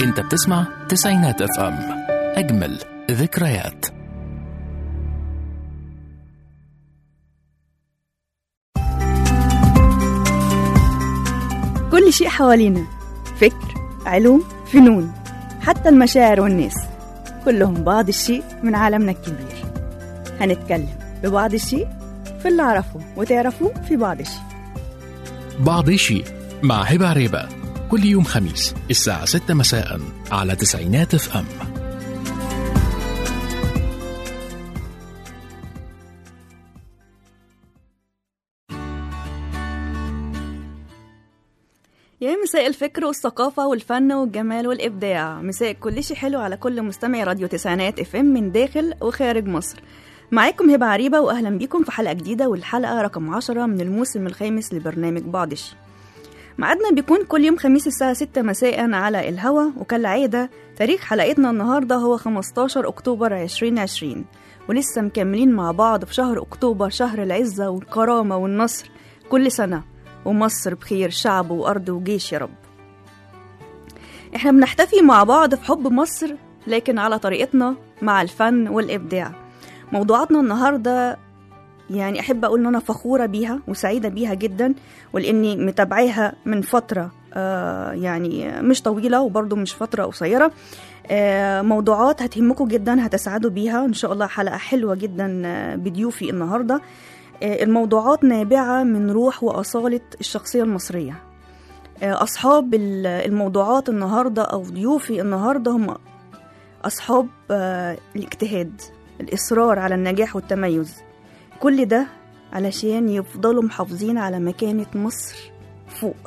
انت بتسمع تسعينات اف ام اجمل ذكريات كل شيء حوالينا فكر علوم فنون حتى المشاعر والناس كلهم بعض الشيء من عالمنا الكبير هنتكلم ببعض الشيء في اللي أعرفه وتعرفوه في بعض الشيء بعض شيء مع هبة عريبة كل يوم خميس الساعة 6 مساء على تسعينات اف ام يا مساء الفكر والثقافة والفن والجمال والإبداع مساء كل شيء حلو على كل مستمع راديو تسعينات اف ام من داخل وخارج مصر معاكم هبة عريبة وأهلا بيكم في حلقة جديدة والحلقة رقم عشرة من الموسم الخامس لبرنامج بعض الشيء ميعادنا بيكون كل يوم خميس الساعة 6 مساء على الهوا وكالعادة تاريخ حلقتنا النهاردة هو 15 أكتوبر 2020 ولسه مكملين مع بعض في شهر أكتوبر شهر العزة والكرامة والنصر كل سنة ومصر بخير شعب وأرض وجيش يا رب احنا بنحتفي مع بعض في حب مصر لكن على طريقتنا مع الفن والإبداع موضوعاتنا النهارده يعني احب اقول ان انا فخوره بيها وسعيده بيها جدا ولاني متابعاها من فتره آه يعني مش طويله وبرضه مش فتره قصيره آه موضوعات هتهمكم جدا هتسعدوا بيها ان شاء الله حلقه حلوه جدا آه، بضيوفي النهارده آه الموضوعات نابعه من روح واصاله الشخصيه المصريه آه اصحاب ال- الموضوعات النهارده او ضيوفي النهارده هم اصحاب آه الاجتهاد الاصرار على النجاح والتميز كل ده علشان يفضلوا محافظين على مكانة مصر فوق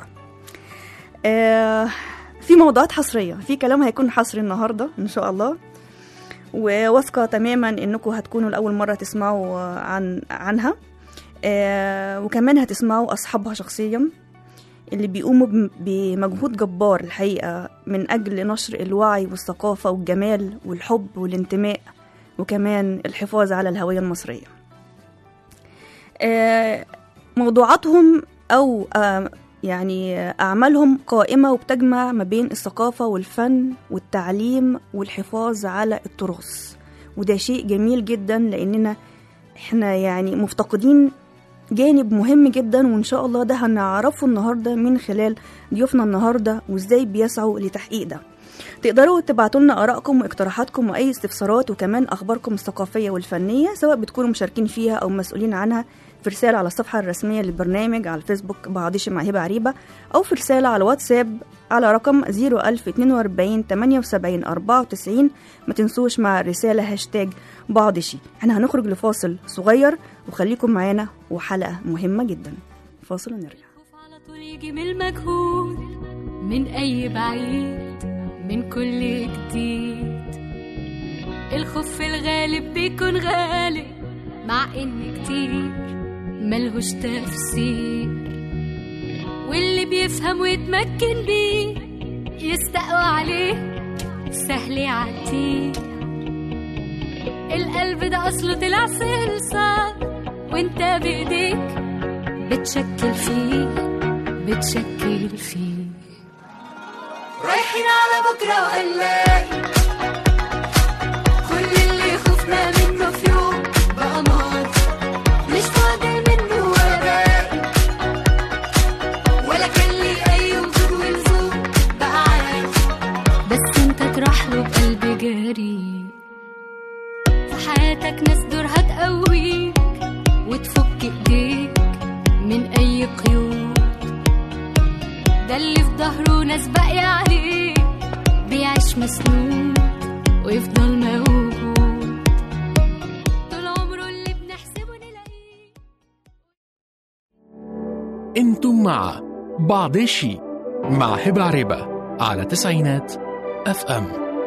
آه في موضوعات حصرية في كلام هيكون حصري النهاردة إن شاء الله وواثقة تماما إنكم هتكونوا لأول مرة تسمعوا عن عنها آه وكمان هتسمعوا أصحابها شخصيا اللي بيقوموا بم- بمجهود جبار الحقيقة من أجل نشر الوعي والثقافة والجمال والحب والانتماء وكمان الحفاظ على الهوية المصرية آه، موضوعاتهم أو آه، يعني أعمالهم قائمة وبتجمع ما بين الثقافة والفن والتعليم والحفاظ على التراث وده شيء جميل جدا لأننا احنا يعني مفتقدين جانب مهم جدا وإن شاء الله ده هنعرفه النهاردة من خلال ضيوفنا النهاردة وإزاي بيسعوا لتحقيق ده تقدروا تبعتوا لنا آرائكم واقتراحاتكم وأي استفسارات وكمان أخباركم الثقافية والفنية سواء بتكونوا مشاركين فيها أو مسؤولين عنها في رسالة على الصفحة الرسمية للبرنامج على الفيسبوك بعضيش مع هبة عريبة أو في رسالة على الواتساب على رقم 01042 78 94 ما تنسوش مع الرسالة هاشتاج بعضشي احنا هنخرج لفاصل صغير وخليكم معانا وحلقة مهمة جدا فاصل ونرجع الخوف على طول يجي من المجهول من أي بعيد من كل جديد الخوف في الغالب بيكون غالب مع إن كتير ملهوش تفسير واللي بيفهم ويتمكن بيه يستقوى عليه سهل يعديه القلب ده أصله طلع صلصة وانت بإيديك بتشكل فيه بتشكل فيه رايحين على بكرة وهنلاقي كل اللي خفنا منه في يوم بقى ماضي مش فاضل منه ولا باقي ولا كان لي أي وجود ولزوم بقى عادي بس انت تروح له بقلب جريء في حياتك ناس دورها تقويك وتفك ايديك من اي قيود ده اللي في ظهره ناس باقية عليه بيعيش مسنود ويفضل موجود طول عمره اللي بنحسبه نلاقيه انتم مع بعض شيء مع هبة عريبة على تسعينات اف ام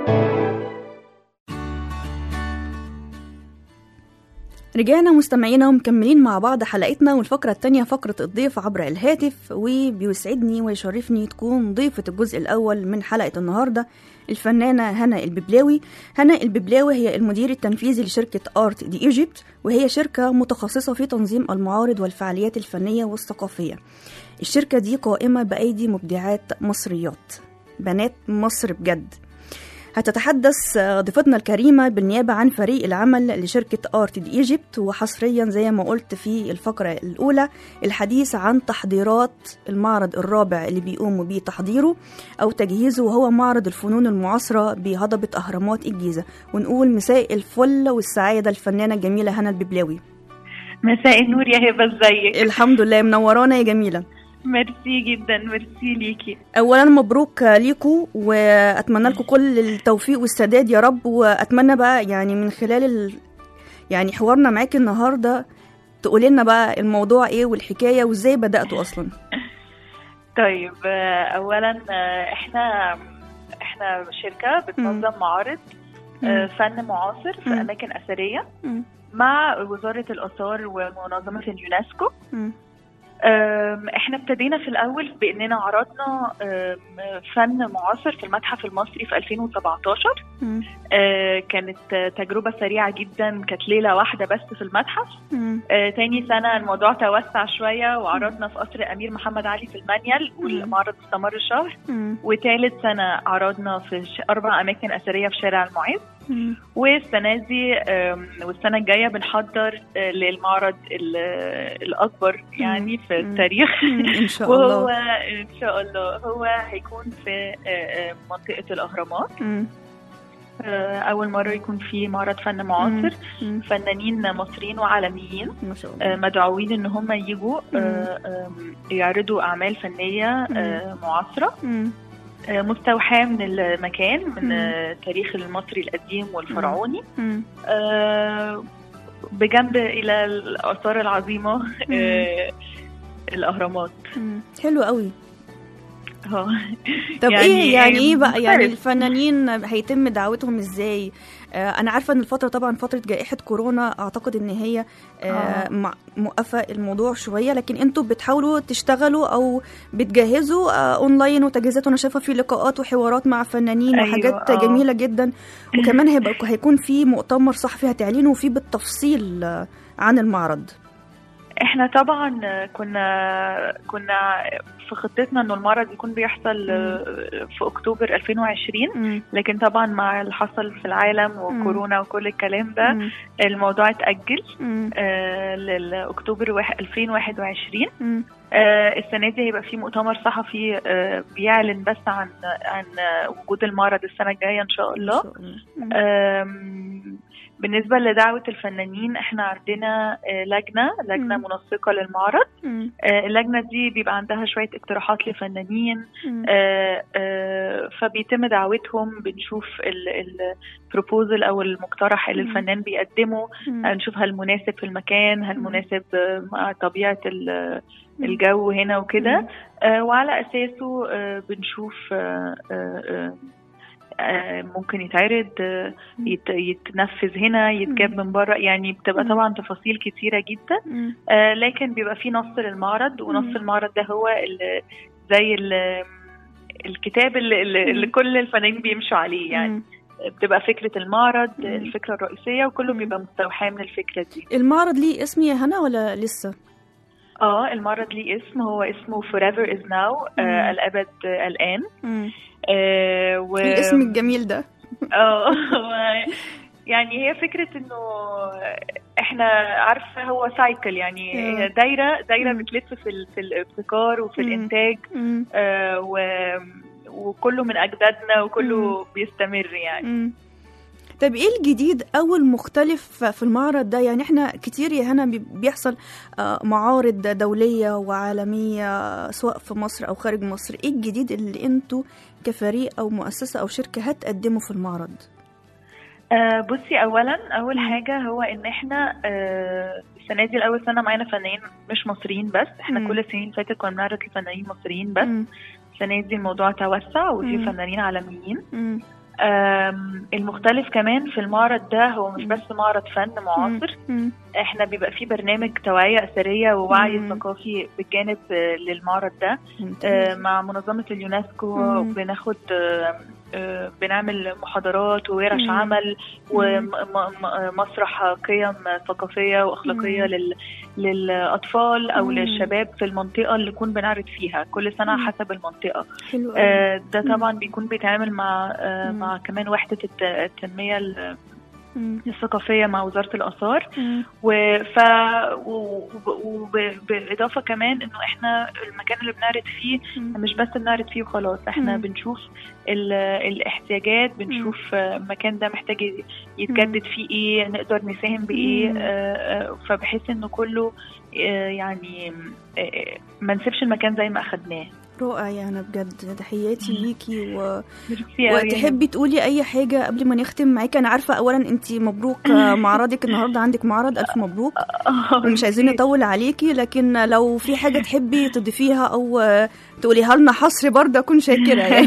رجعنا مستمعينا ومكملين مع بعض حلقتنا والفقرة التانية فقرة الضيف عبر الهاتف وبيسعدني ويشرفني تكون ضيفة الجزء الأول من حلقة النهاردة الفنانة هنا الببلاوي هنا الببلاوي هي المدير التنفيذي لشركة آرت دي إيجيبت وهي شركة متخصصة في تنظيم المعارض والفعاليات الفنية والثقافية الشركة دي قائمة بأيدي مبدعات مصريات بنات مصر بجد هتتحدث آه، ضيفتنا الكريمة بالنيابة عن فريق العمل لشركة ارت دي ايجيبت وحصريا زي ما قلت في الفقرة الأولى الحديث عن تحضيرات المعرض الرابع اللي بيقوموا بيه تحضيره أو تجهيزه وهو معرض الفنون المعاصرة بهضبة أهرامات الجيزة ونقول مساء الفل والسعادة الفنانة الجميلة هنا الببلاوي مساء النور يا هبه ازيك الحمد لله منورانا يا جميلة ميرسي جدا ميرسي ليكي اولا مبروك ليكوا واتمنى لكم كل التوفيق والسداد يا رب واتمنى بقى يعني من خلال ال... يعني حوارنا معاكي النهارده تقولي لنا بقى الموضوع ايه والحكايه وازاي بداتوا اصلا طيب آه، اولا آه، احنا احنا شركه بتنظم معارض آه، فن معاصر في مم. اماكن اثريه مم. مع وزاره الاثار ومنظمه اليونسكو مم. آم، احنا ابتدينا في الاول باننا عرضنا آم، فن معاصر في المتحف المصري في 2017 مم. آه، كانت آه، تجربه سريعه جدا كانت ليله واحده بس في المتحف مم. آه، تاني سنة الموضوع توسع شوية وعرضنا في قصر أمير محمد علي في المانيال والمعرض استمر شهر مم. وتالت سنة عرضنا في ش- أربع أماكن أثرية في شارع المعز مم. والسنة دي آم، والسنة الجاية بنحضر آه، للمعرض ال- الأكبر يعني في مم. التاريخ مم. ان شاء وهو الله إن شاء الله هو هيكون في آه، آه، منطقة الأهرامات مم. آه، أول مرة يكون في معرض فن معاصر مم. فنانين مصريين وعالميين ما شاء آه، الله مدعوين ان هم يجوا آه، آم، يعرضوا اعمال فنيه آه، معاصره مم. آه، مستوحاه من المكان من مم. آه، التاريخ المصري القديم والفرعوني مم. آه، بجنب الى الاثار العظيمه آه، الاهرامات مم. حلو قوي اه طب يعني ايه يعني ايه بقى يعني مختلف. الفنانين هيتم دعوتهم ازاي آه انا عارفه ان الفتره طبعا فتره جائحه كورونا اعتقد ان هي آه آه. مع- موقفه الموضوع شويه لكن انتوا بتحاولوا تشتغلوا او بتجهزوا آه اونلاين وتجهيزات وانا شايفه في لقاءات وحوارات مع فنانين أيوة، وحاجات آه. جميله جدا وكمان هيبقى هيكون في مؤتمر صحفي هتعلنوا فيه بالتفصيل آه، عن المعرض احنا طبعا كنا كنا في خطتنا انه المعرض يكون بيحصل آه، في اكتوبر 2020 مم. لكن طبعا مع اللي حصل في العالم وكورونا وكل الكلام ده مم. الموضوع اتأجل مم. آه، لأكتوبر واحد- 2021 مم. آه، السنة دي هيبقى في مؤتمر صحفي آه، بيعلن بس عن عن آه، وجود المعرض السنة الجاية إن شاء إن الله شاء الله. مم. آم، بالنسبة لدعوة الفنانين احنا عندنا آه، لجنة لجنة مم. منسقة للمعرض مم. آه، اللجنة دي بيبقى عندها شوية اقتراحات لفنانين مم. آه، آه، فبيتم دعوتهم بنشوف البروبوزل او المقترح اللي مم. الفنان بيقدمه مم. نشوف هل مناسب في المكان هل مم. مناسب آه، مع طبيعة ال- مم. الجو هنا وكده مم. آه، وعلى أساسه آه، بنشوف آه، آه، آه، آه، ممكن يتعرض آه، مم. يت- يتنفذ هنا يتجاب مم. من بره يعني بتبقى مم. طبعا تفاصيل كتيرة جدا مم. آه، لكن بيبقى في نص للمعرض ونص مم. المعرض ده هو ال- زي ال- الكتاب اللي, اللي اللي مم. كل الفنانين بيمشوا عليه يعني مم. بتبقى فكرة المعرض مم. الفكرة الرئيسية وكله مم. بيبقى مستوحى من الفكرة دي المعرض ليه اسم يا هنا ولا لسه؟ اه المعرض ليه اسم هو اسمه Forever is now مم. آه الأبد آه الآن مم. آه و... الاسم الجميل ده اه هو- يعني هي فكرة انه احنا عارفة هو سايكل يعني آه. هي دايرة دايرة مم. بتلف في, ال... في الابتكار وفي مم. الانتاج مم. آه و... وكله من اجدادنا وكله بيستمر يعني مم. طب ايه الجديد او المختلف في المعرض ده يعني احنا كتير يا هنا بي- بيحصل آه، معارض دولية وعالمية سواء في مصر او خارج مصر ايه الجديد اللي انتوا كفريق او مؤسسة او شركة هتقدموا في المعرض آه بصي اولا اول مم. حاجه هو ان احنا آه السنه دي الاول سنه معانا فنانين مش مصريين بس احنا مم. كل السنين اللي فاتت كنا بنعرض لفنانين مصريين بس مم. السنه دي الموضوع توسع وفي مم. فنانين عالميين مم. آم، المختلف كمان في المعرض ده هو مش مم. بس معرض فن معاصر مم. احنا بيبقى فيه برنامج توعيه اثريه ووعي مم. ثقافي بالجانب آه، للمعرض ده آه، ممتاز. مع منظمه اليونسكو مم. بناخد آه، آه، بنعمل محاضرات وورش مم. عمل ومسرح قيم ثقافيه واخلاقيه مم. لل للاطفال او مم. للشباب في المنطقه اللي نكون بنعرض فيها كل سنه مم. حسب المنطقه حلو قوي. آه، ده مم. طبعا بيكون بيتعامل مع آه، مم. مع كمان وحده الت- التنميه ال- مم. الثقافيه مع وزاره الاثار مم. وف وبالاضافه كمان انه احنا المكان اللي بنعرض فيه مم. مش بس بنعرض فيه وخلاص احنا مم. بنشوف ال- الاحتياجات بنشوف آه، المكان ده محتاج يتجدد فيه ايه نقدر نساهم بايه مم. آه، آه، فبحس انه كله آه، يعني آه، ما نسيبش المكان زي ما اخدناه رائع يا هنا بجد تحياتي ليكي و... ميرسي أوي. وتحبي تقولي اي حاجه قبل ما نختم معاكي انا عارفه اولا انت مبروك آه، معرضك النهارده عندك معرض الف مبروك آه، ومش عايزين نطول عليكي لكن لو في حاجه تحبي تضيفيها او آه، تقوليها لنا حصري برضه اكون شاكره يعني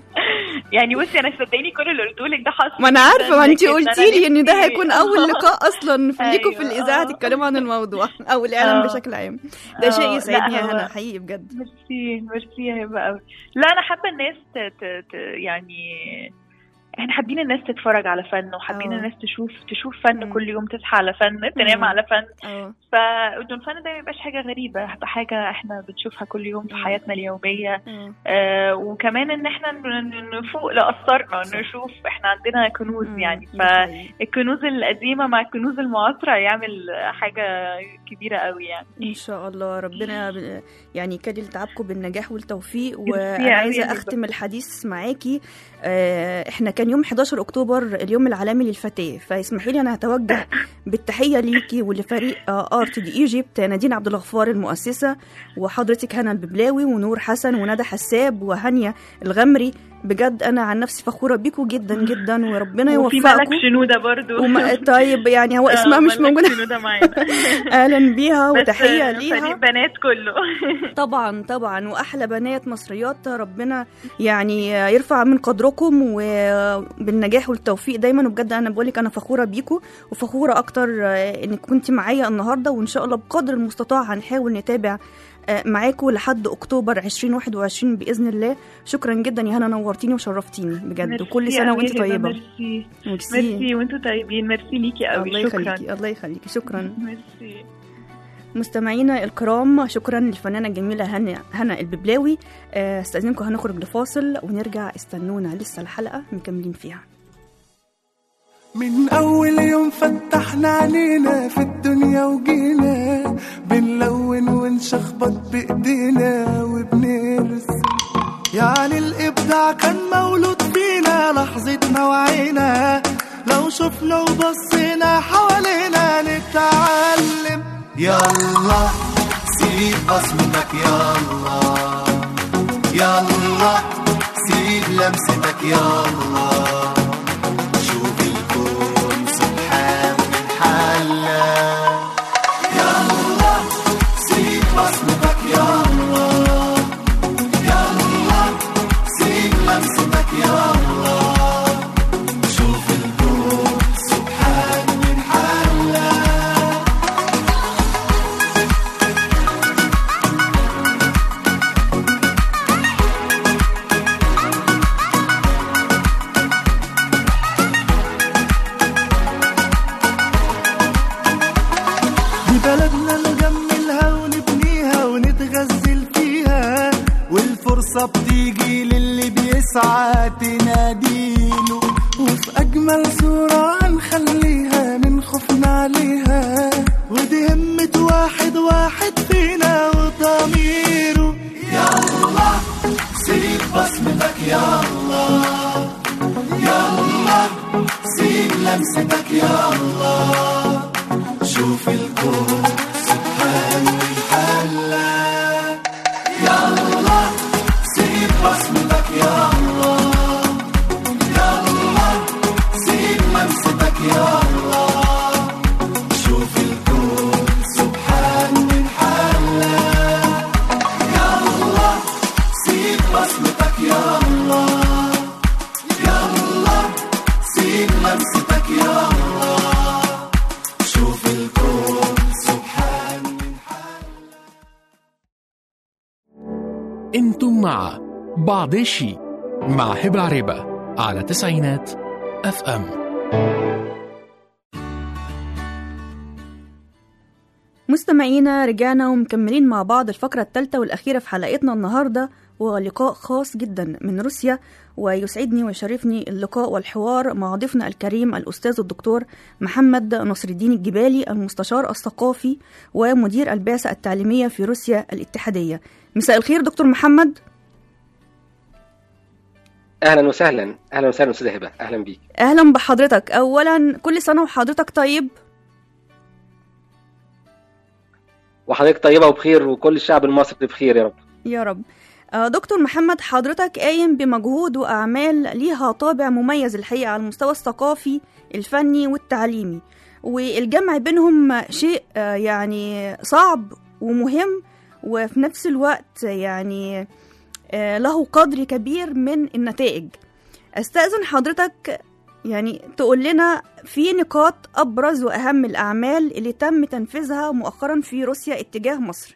يعني بصي انا صدقيني كل اللي قلته لك ده حصل ما انا عارفه ما انت لكن أنا قلتي لي ان ده نفسي- هيكون اول لقاء اصلا في ليكوا في أيوة، الاذاعه آه. تتكلموا عن الموضوع او الاعلام آه. بشكل عام ده شيء آه، يسعدني لا، يا هو- هنا حقيقي بجد ميرسي ميرسي يا هبه قوي لا انا حابه الناس ت... ت... ت... يعني احنا حابين الناس تتفرج على فن وحابين آه. الناس تشوف تشوف فن مم. كل يوم تصحى على فن تنام مم. على فن اه فانه الفن ده ما يبقاش حاجه غريبه يبقى حاجه احنا بنشوفها كل يوم في مم. حياتنا اليوميه آه. آه وكمان ان احنا ن- ن- نفوق لأثرنا نشوف احنا عندنا كنوز مم. يعني ده حقيقي. فالكنوز القديمه مع الكنوز المعاصره يعمل حاجه كبيره قوي يعني ان شاء الله ربنا ب- يعني يكلل تعبكم بالنجاح والتوفيق ميرسي وانا أوي يا عايزه هبة. اختم الحديث معاكي آه، احنا كان يوم 11 اكتوبر اليوم العالمي للفتاه فاسمحي لي انا هتوجه بالتحيه ليكي ولفريق ارت دي ايجيبت نادين عبد الغفار المؤسسه وحضرتك هنا الببلاوي ونور حسن وندى حساب وهانيه الغمري بجد انا عن نفسي فخوره بيكم جدا جدا وربنا وفي ملك يوفقكم شنوده برضو وما طيب يعني هو اسمها آه، مش ملك موجوده شنوده معانا اهلا بيها بس وتحيه فريق ليها بنات كله طبعا طبعا واحلى بنات مصريات ربنا يعني يرفع من قدركم وبالنجاح والتوفيق دايما وبجد انا بقولك انا فخوره بيكم وفخوره اكتر انك كنت معايا النهارده وان شاء الله بقدر المستطاع هنحاول نتابع معاكم لحد اكتوبر 2021 باذن الله شكرا جدا يا هنا نورتيني وشرفتيني بجد وكل ميرسي سنه أوي وانت يا هبة، طيبه ميرسي ميرسي ميرسي وانتوا طيبين ميرسي ليكي قوي الله شكرا يخليكي الله يخليكي شكرا ميرسي مستمعينا الكرام شكرا للفنانة الجميلة هنا هنا الببلاوي آه، استاذنكم هنخرج لفاصل ونرجع استنونا لسه الحلقة مكملين فيها من أول يوم فتحنا علينا في الدنيا وجينا بنلون ونشخبط بإيدينا وبنرسم يعني الإبداع كان مولود فينا لحظة ما وعينا لو شفنا وبصينا حوالينا نتعلم يلا سيب بصمتك يلا يلا سيب لمستك يلا شوف الكون سبحان من حلا يلا سيب بصمتك يلا يلا سيب لمستك يلا شوف الكون سبحان من حلا دي بلدنا نجملها ونبنيها ونتغزل فيها والفرصة بتيجي للي بيسعى تناديله وفي أجمل صورة هنخليها من خوفنا عليها ودي همة واحد واحد فينا وضميره يلا سيب بصمتك يلا يلا سيب لمستك يلا شوف الكون سبحان الحلا يلا سيب بصمتك يلا يلا سيب لمستك يلا شوف الكون سبحان الحلا يلا سيب بصمتك يلا يلا سيب لمستك يلا شوف الكون سبحان انتم مع بعض الشيء مع هبة عريبة على تسعينات اف ام مستمعينا رجعنا ومكملين مع بعض الفقرة الثالثة والأخيرة في حلقتنا النهاردة ولقاء خاص جدا من روسيا ويسعدني ويشرفني اللقاء والحوار مع ضيفنا الكريم الأستاذ الدكتور محمد نصر الدين الجبالي المستشار الثقافي ومدير البعثة التعليمية في روسيا الاتحادية مساء الخير دكتور محمد اهلا وسهلا اهلا وسهلا استاذه هبه اهلا بيك أهلا بحضرتك أولا كل سنة وحضرتك طيب وحضرتك طيبه وبخير وكل الشعب المصري بخير يا رب يا رب آه، دكتور محمد حضرتك قايم بمجهود وأعمال ليها طابع مميز الحقيقة على المستوى الثقافي الفني والتعليمي والجمع بينهم شيء آه، يعني صعب ومهم وفي نفس الوقت يعني آه، له قدر كبير من النتائج استأذن حضرتك يعني تقول لنا في نقاط أبرز وأهم الأعمال اللي تم تنفيذها مؤخرا في روسيا اتجاه مصر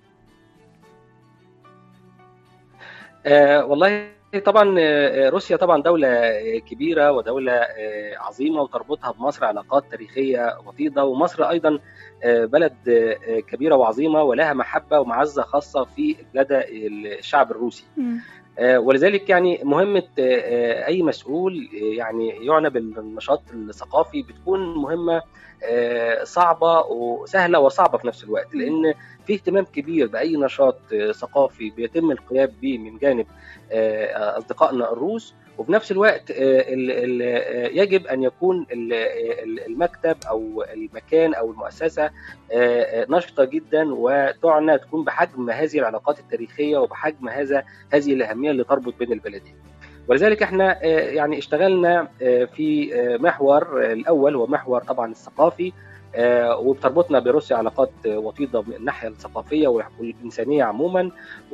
آه والله طبعا آه، روسيا طبعا دولة آه، كبيرة ودولة آه، عظيمة وتربطها بمصر علاقات تاريخية وطيدة ومصر أيضا آه، بلد آه، كبيرة وعظيمة ولها محبة ومعزة خاصة في لدى الشعب الروسي مم. آه، ولذلك يعني مهمة آه، آه، أي مسؤول آه، يعني يعنى بالنشاط الثقافي بتكون مهمة آه، صعبة وسهلة وصعبة في نفس الوقت لأن في اهتمام كبير بأي نشاط آه، ثقافي بيتم القيام به من جانب آه، أصدقائنا الروس وفي نفس الوقت آه، ال- ال- آه، يجب أن يكون ال- ال- المكتب أو المكان أو المؤسسة آه، آه، نشطة جدا وتعنى تكون بحجم هذه العلاقات التاريخية وبحجم هذا هذه الأهمية اللي تربط بين البلدين ولذلك احنا آه، يعني اشتغلنا آه، في آه، محور آه، الأول هو محور طبعا الثقافي آه، وبتربطنا بروسيا علاقات آه، وطيدة من الناحية الثقافية والإنسانية عموما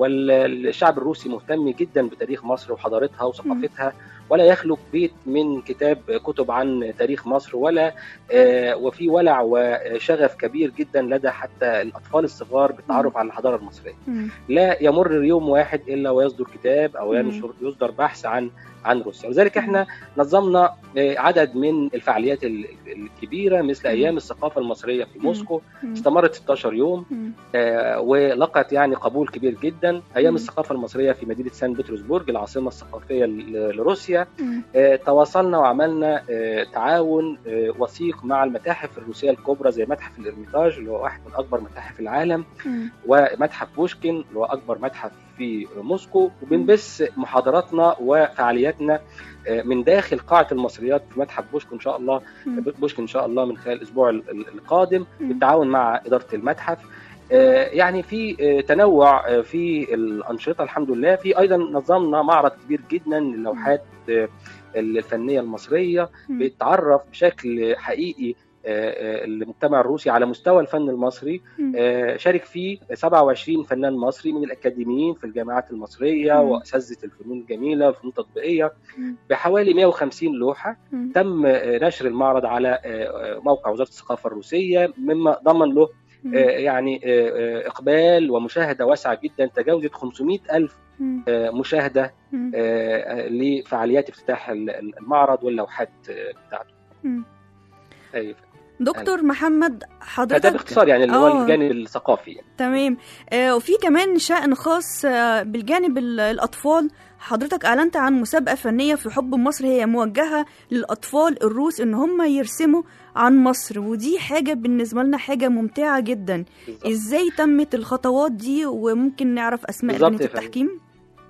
والشعب الروسي مهتم جدا بتاريخ مصر وحضارتها وثقافتها ولا يخلق بيت من كتاب كتب عن تاريخ مصر ولا آه، وفي ولع وشغف كبير جدا لدى حتى الأطفال الصغار بالتعرف على الحضارة المصرية مم. لا يمر يوم واحد الا ويصدر كتاب او مم. ينشر يصدر بحث عن عن روسيا ولذلك احنا نظمنا آه، عدد من الفعاليات ال- الكبيره مثل مم. ايام الثقافه المصريه في مم. موسكو مم. استمرت 16 يوم مم. آه، ولقت يعني قبول كبير جدا ايام مم. الثقافه المصريه في مدينه سان بطرسبورغ العاصمه الثقافيه ل- لروسيا مم. آه، تواصلنا وعملنا آه، تعاون آه، وثيق مع المتاحف الروسيه الكبرى زي متحف الارميتاج اللي هو واحد من اكبر متاحف العالم مم. ومتحف بوشكين اللي هو اكبر متحف في موسكو وبنبث محاضراتنا وفعالياتنا آه، من داخل قاعه المصريات في متحف بوشكين ان شاء الله مم. بوشكين ان شاء الله من خلال الاسبوع ال- ال- القادم مم. بالتعاون مع اداره المتحف آه، يعني في آه، تنوع آه، في الانشطه الحمد لله في ايضا نظمنا معرض كبير جدا للوحات آه، الفنيه المصريه مم. بيتعرف بشكل حقيقي آه، آه، المجتمع الروسي على مستوى الفن المصري مم. آه، شارك فيه 27 فنان مصري من الاكاديميين في الجامعات المصريه مم. واساتذه الفنون الجميله والفنون التطبيقيه مم. بحوالي 150 لوحه مم. تم آه، نشر المعرض على آه، آه، موقع وزاره الثقافه الروسيه مما ضمن له مم. آه، يعني آه، آه، اقبال ومشاهده واسعه جدا تجاوزت 500 الف مم. آه، مشاهده مم. آه، آه، لفعاليات افتتاح ال- ال- المعرض واللوحات آه، بتاعته مم. أيوة. دكتور محمد حضرتك فده باختصار يعني اللي هو آه. الجانب الثقافي يعني. تمام آه وفي كمان شأن خاص آه بالجانب ال- الأطفال حضرتك أعلنت عن مسابقة فنية في حب مصر هي موجهة للأطفال الروس إن هم يرسموا عن مصر ودي حاجة بالنسبة لنا حاجة ممتعة جدا بالظبط. إزاي تمت الخطوات دي وممكن نعرف أسماء بالظبط لجنة يا فندم. التحكيم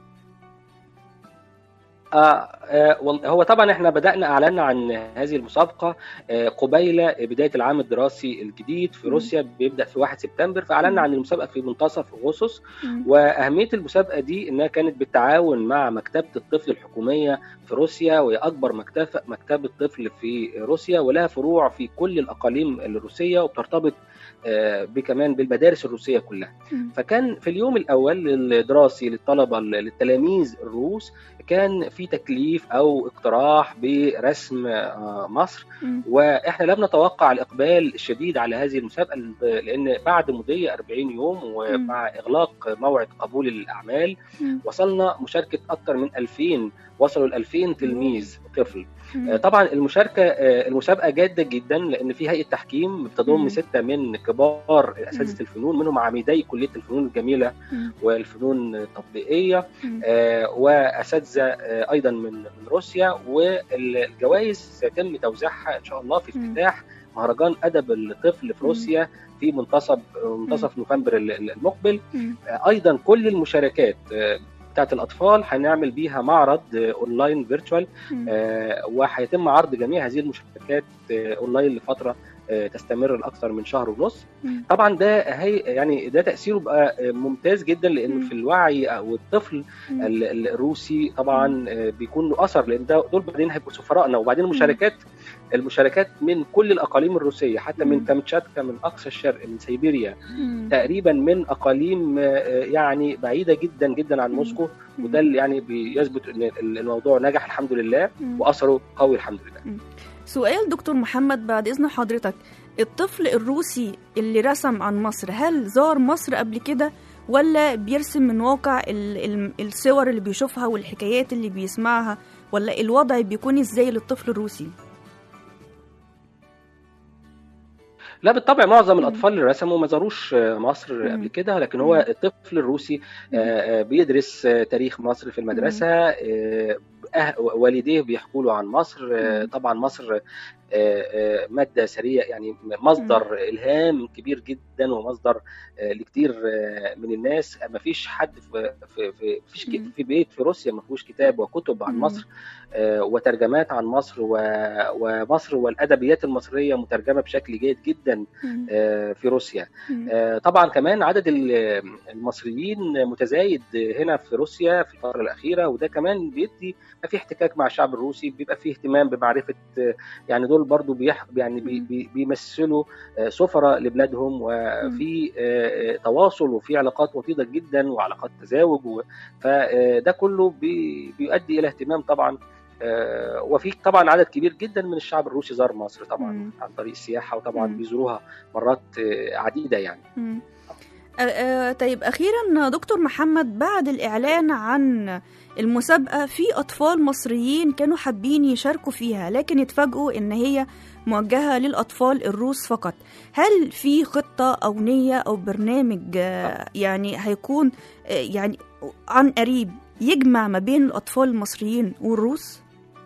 آه آه وال- هو طبعا احنا بدأنا اعلنا عن هذه المسابقة آه قبيل بداية العام الدراسي الجديد في مم. روسيا بيبدأ في 1 سبتمبر فاعلنا مم. عن المسابقة في منتصف اغسطس مم. واهمية المسابقة دي انها كانت بالتعاون مع مكتبة الطفل الحكومية في روسيا وهي اكبر مكتبة مكتبة طفل في روسيا ولها فروع في كل الاقاليم الروسية وبترتبط آه، بكمان بالمدارس الروسيه كلها مم. فكان في اليوم الاول الدراسي للطلبه للتلاميذ الروس كان في تكليف او اقتراح برسم آه، مصر مم. واحنا لم نتوقع الاقبال الشديد على هذه المسابقه لان بعد مضي 40 يوم ومع اغلاق موعد قبول الاعمال مم. وصلنا مشاركه اكثر من 2000 وصلوا ل 2000 تلميذ طفل مم. آه، طبعا المشاركه آه، المسابقه جاده جدا لان في هيئه تحكيم مم. بتضم سته من كبار اساتذه الفنون منهم عميدي كليه الفنون الجميله مم. والفنون التطبيقيه مم. آه، واساتذه آه، ايضا من من روسيا والجوائز سيتم توزيعها ان شاء الله في مم. افتتاح مهرجان ادب الطفل في مم. روسيا في منتصف منتصف نوفمبر ال- المقبل مم. آه، ايضا كل المشاركات آه، بتاعت الاطفال هنعمل بيها معرض آه، اونلاين فيرتشوال مم. آه، وهيتم عرض جميع هذه المشاركات آه، اونلاين لفتره آه، تستمر لاكثر من شهر ونص مم. طبعا ده هي يعني ده تاثيره بقى آه، ممتاز جدا لانه مم. في الوعي او الطفل مم. ال- ال- الروسي طبعا آه، بيكون له اثر لان ده دول بعدين هيبقوا سفرائنا وبعدين المشاركات المشاركات من كل الاقاليم الروسيه حتى مم. من كامتشاتكا من اقصى الشرق من سيبيريا مم. تقريبا من اقاليم آه، يعني بعيده جدا جدا عن مم. موسكو مم. وده اللي يعني بيثبت ان الموضوع نجح الحمد لله مم. واثره قوي الحمد لله سؤال دكتور محمد بعد إذن حضرتك الطفل الروسي اللي رسم عن مصر هل زار مصر قبل كده ولا بيرسم من واقع ال- ال- الصور اللي بيشوفها والحكايات اللي بيسمعها ولا الوضع بيكون ازاي للطفل الروسي لا بالطبع معظم مم. الاطفال اللي رسموا ما زاروش آه، مصر مم. قبل كده لكن هو الطفل الروسي آه، آه، بيدرس آه، تاريخ مصر في المدرسه آه، أه- والديه بيحكوا له عن مصر آه، مم. طبعا مصر آه، آه، ماده سريه يعني مصدر الهام كبير جدا ومصدر آه، لكتير آه، من الناس ما فيش حد في في في فيش ك- مم. في بيت في روسيا ما فيهوش كتاب وكتب عن مم. مصر آه، وترجمات عن مصر و- ومصر والادبيات المصريه مترجمه بشكل جيد جدا مم. آه، في روسيا مم. آه، طبعا كمان عدد ال- المصريين متزايد هنا في روسيا في الفتره الاخيره وده كمان بيدي ما في احتكاك مع الشعب الروسي بيبقى فيه اهتمام بمعرفه آه، يعني دول برضو بيح يعني بي مم. بي بيمثلوا آه، سفراء لبلادهم وفي آه، آه، تواصل وفي علاقات وطيده جدا وعلاقات تزاوج و- فده كله بي- بيؤدي الى اهتمام طبعا آه، وفي طبعا عدد كبير جدا من الشعب الروسي زار مصر طبعا مم. عن طريق السياحه وطبعا مم. بيزوروها مرات آه، عديده يعني مم. آه، آه، طيب أخيرا دكتور محمد بعد الإعلان عن المسابقة في أطفال مصريين كانوا حابين يشاركوا فيها لكن اتفاجئوا إن هي موجهة للأطفال الروس فقط هل في خطة أو نية أو برنامج آه، يعني هيكون آه، يعني عن قريب يجمع ما بين الأطفال المصريين والروس؟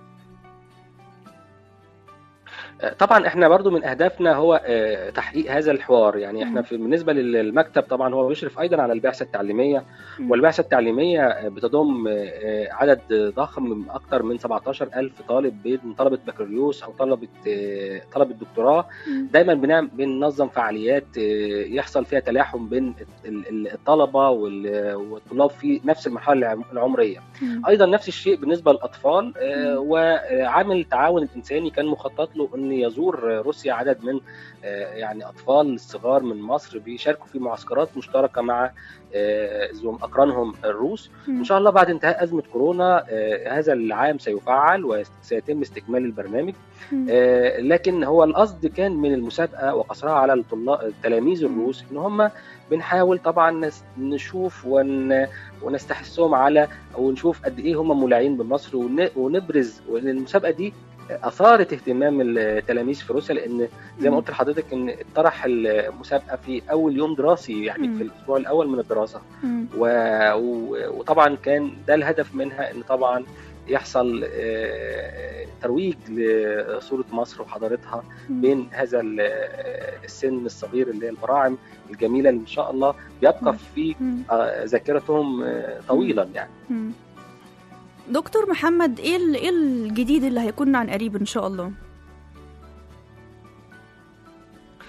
طبعا احنا برضو من اهدافنا هو آه، تحقيق هذا الحوار يعني احنا مم. في بالنسبه للمكتب طبعا هو بيشرف ايضا على البعثه التعليميه مم. والبعثه التعليميه آه، بتضم آه، عدد ضخم من اكثر من 17000 طالب بين طلبه بكالوريوس او طلبه آه، طلبه دكتوراه مم. دايما بنعمل بننظم فعاليات آه، يحصل فيها تلاحم بين ال- ال- الطلبه وال- والطلاب في نفس المرحله العم- العمريه مم. ايضا نفس الشيء بالنسبه للاطفال آه، مم. وعامل التعاون الانساني كان مخطط له ان يزور آه، روسيا عدد من آه، يعني اطفال صغار من مصر بيشاركوا في معسكرات مشتركه مع آه، زم- اقرانهم الروس ان شاء الله بعد انتهاء ازمه كورونا آه، هذا العام سيفعل وسيتم استكمال البرنامج مم. آه، لكن هو القصد كان من المسابقه وقصرها على الطلاب التلاميذ مم. الروس ان هم بنحاول طبعا نس- نشوف ون ونستحثهم على ونشوف قد ايه هم مولعين بمصر ون- ونبرز وان المسابقه دي اثارت اهتمام التلاميذ في روسيا لان زي ما مم. قلت لحضرتك ان طرح المسابقه في اول يوم دراسي يعني مم. في الاسبوع الاول من الدراسه مم. و... و... وطبعا كان ده الهدف منها ان طبعا يحصل آه، ترويج لصوره مصر وحضارتها بين هذا ال- السن الصغير اللي هي البراعم الجميله اللي ان شاء الله بيبقى في مم. آه، ذاكرتهم آه، طويلا يعني مم. دكتور محمد ايه ال- ايه الجديد اللي هيكون عن قريب ان شاء الله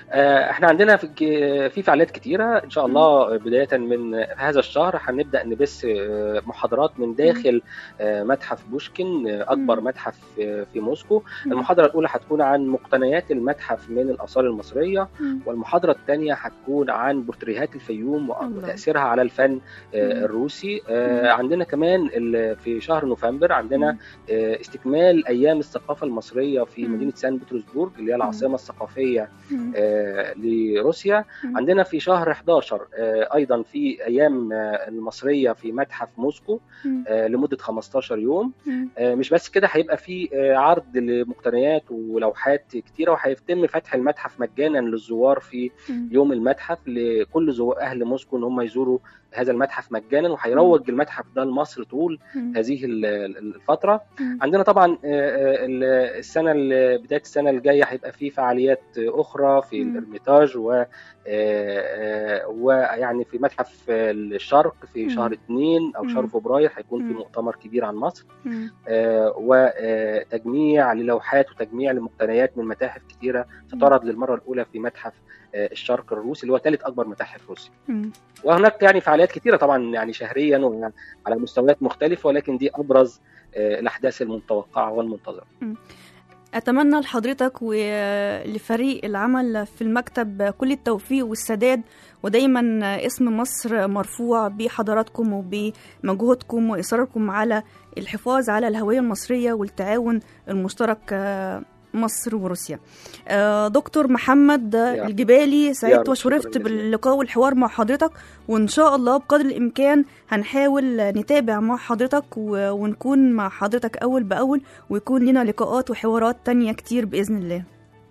آه، احنا عندنا في في فعاليات كتيره ان شاء الله بدايه من هذا الشهر هنبدا نبث آه، محاضرات من داخل آه، متحف بوشكين آه، اكبر مم. متحف آه، في موسكو مم. المحاضره الاولى هتكون عن مقتنيات المتحف من الاثار المصريه مم. والمحاضره الثانيه هتكون عن بورتريهات الفيوم الله. وتاثيرها على الفن آه، مم. الروسي آه، مم. عندنا كمان ال- في شهر نوفمبر عندنا مم. آه، استكمال ايام الثقافه المصريه في مم. مدينه سان بطرسبورغ اللي هي العاصمه الثقافيه مم. آه، لروسيا مم. عندنا في شهر 11 آه، ايضا في ايام آه، المصريه في متحف موسكو مم. آه، لمده 15 يوم مم. آه، مش بس كده هيبقى في آه، عرض لمقتنيات ولوحات كتيره وهيتم فتح المتحف مجانا للزوار في مم. يوم المتحف لكل زوار اهل موسكو ان هم يزوروا هذا المتحف مجانا وهيروج المتحف ده لمصر طول مم. هذه ال- ال- الفتره مم. عندنا طبعا آه، آه، ال- السنه ال- بدايه السنه الجايه هيبقى في فعاليات اخرى في مم. الارميتاج و آه، آه، ويعني في متحف الشرق في مم. شهر اثنين او شهر مم. فبراير هيكون في مم. مؤتمر كبير عن مصر مم. آه، وتجميع للوحات وتجميع لمقتنيات من متاحف كثيره ستعرض للمره الاولى في متحف آه، الشرق الروسي اللي هو ثالث اكبر متاحف روسيا مم. وهناك يعني فعاليات كثيره طبعا يعني شهريا وعلى مستويات مختلفه ولكن دي ابرز آه، الاحداث المتوقعه والمنتظره أتمنى لحضرتك ولفريق العمل في المكتب كل التوفيق والسداد ودايما اسم مصر مرفوع بحضراتكم وبمجهودكم وإصراركم على الحفاظ على الهوية المصرية والتعاون المشترك آه، مصر وروسيا آه، دكتور محمد يا- الجبالي سعدت رب، وشرفت شكراً جزيلاً. باللقاء والحوار مع حضرتك وإن شاء الله بقدر الإمكان هنحاول نتابع مع حضرتك و- ونكون مع حضرتك أول بأول ويكون لنا لقاءات وحوارات تانية كتير بإذن الله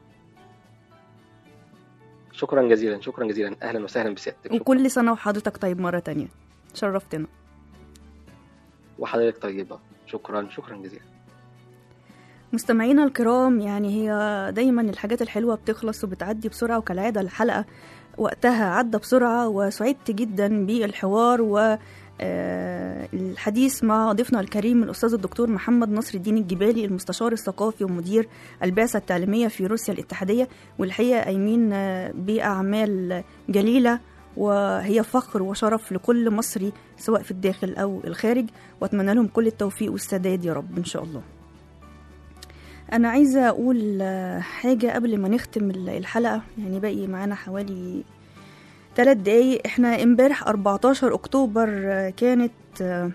شكرا جزيلا شكرا جزيلا اهلا وسهلا بسيادتك شكراً. وكل سنة وحضرتك طيب مرة تانية شرفتنا وحضرتك طيبه شكرا شكرا جزيلا مستمعينا الكرام يعني هي دايما الحاجات الحلوة بتخلص وبتعدي بسرعة وكالعادة الحلقة وقتها عدى بسرعة وسعدت جدا بالحوار و آه، الحديث مع ضيفنا الكريم الأستاذ الدكتور محمد نصر الدين الجبالي المستشار الثقافي ومدير البعثة التعليمية في روسيا الاتحادية والحقيقة قايمين آه، بأعمال جليلة وهي فخر وشرف لكل مصري سواء في الداخل أو الخارج وأتمنى لهم كل التوفيق والسداد يا رب إن شاء الله أنا عايزة أقول آه، حاجة قبل ما نختم ال- الحلقة يعني باقي معانا حوالي ثلاث دقايق احنا امبارح 14 أكتوبر آه، كانت آه،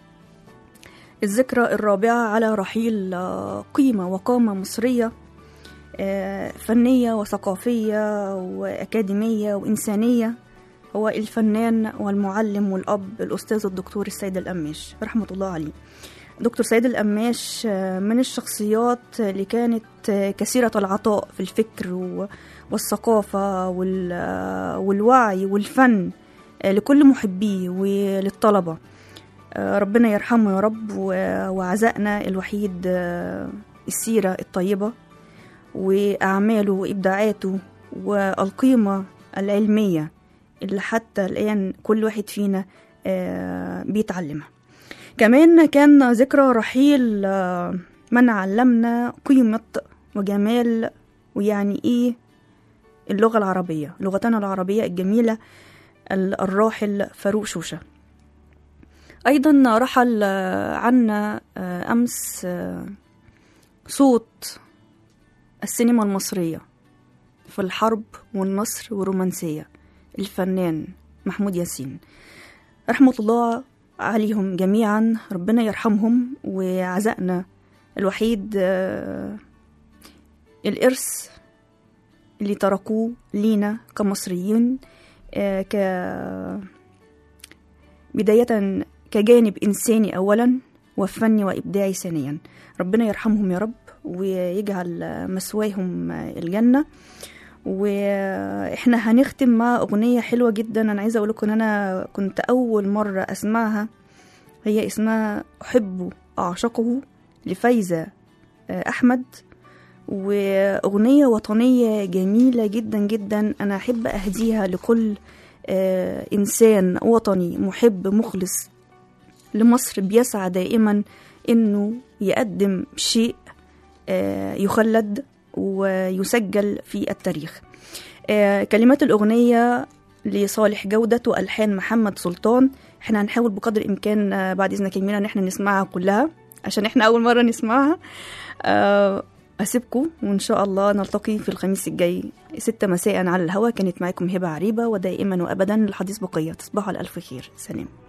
الذكرى الرابعة على رحيل آه، قيمة وقامة مصرية آه، فنية وثقافية وأكاديمية وإنسانية هو الفنان والمعلم والأب الأستاذ الدكتور السيد القماش رحمة الله عليه دكتور سيد القماش آه، من الشخصيات اللي كانت آه، كثيرة العطاء في الفكر و- والثقافة وال- آه، والوعي والفن آه، لكل محبيه وللطلبة آه، ربنا يرحمه يا رب و- وعزائنا الوحيد آه، السيرة الطيبة وأعماله وإبداعاته والقيمة العلمية اللي حتى الآن كل واحد فينا آه، بيتعلمها كمان كان ذكرى رحيل آه، من علمنا قيمة وجمال ويعني إيه اللغة العربية لغتنا العربية الجميلة ال- الراحل فاروق شوشة أيضا رحل آه، عنا آه، أمس آه، صوت السينما المصرية في الحرب والنصر والرومانسية الفنان محمود ياسين رحمة الله عليهم جميعا ربنا يرحمهم وعزائنا الوحيد آه، الإرث اللي تركوه لينا كمصريين آه، ك بداية كجانب إنساني أولا وفني وإبداعي ثانيا ربنا يرحمهم يا رب ويجعل مسواهم الجنة واحنا هنختم مع اغنيه حلوه جدا انا عايزه اقول لكم ان انا كنت اول مره اسمعها هي اسمها احبه اعشقه لفايزه آه، احمد واغنيه وطنيه جميله جدا جدا انا احب اهديها لكل آه، انسان وطني محب مخلص لمصر بيسعى دائما انه يقدم شيء آه، يخلد ويسجل في التاريخ آه، كلمات الأغنية لصالح جودة وألحان محمد سلطان احنا هنحاول بقدر الإمكان آه، بعد إذنك يا مينا إن احنا نسمعها كلها عشان احنا أول مرة نسمعها آه، أسيبكم وإن شاء الله نلتقي في الخميس الجاي ستة مساء على الهوا كانت معاكم هبة عريبة ودائما وأبدا الحديث بقية تصبحوا على ألف خير سلام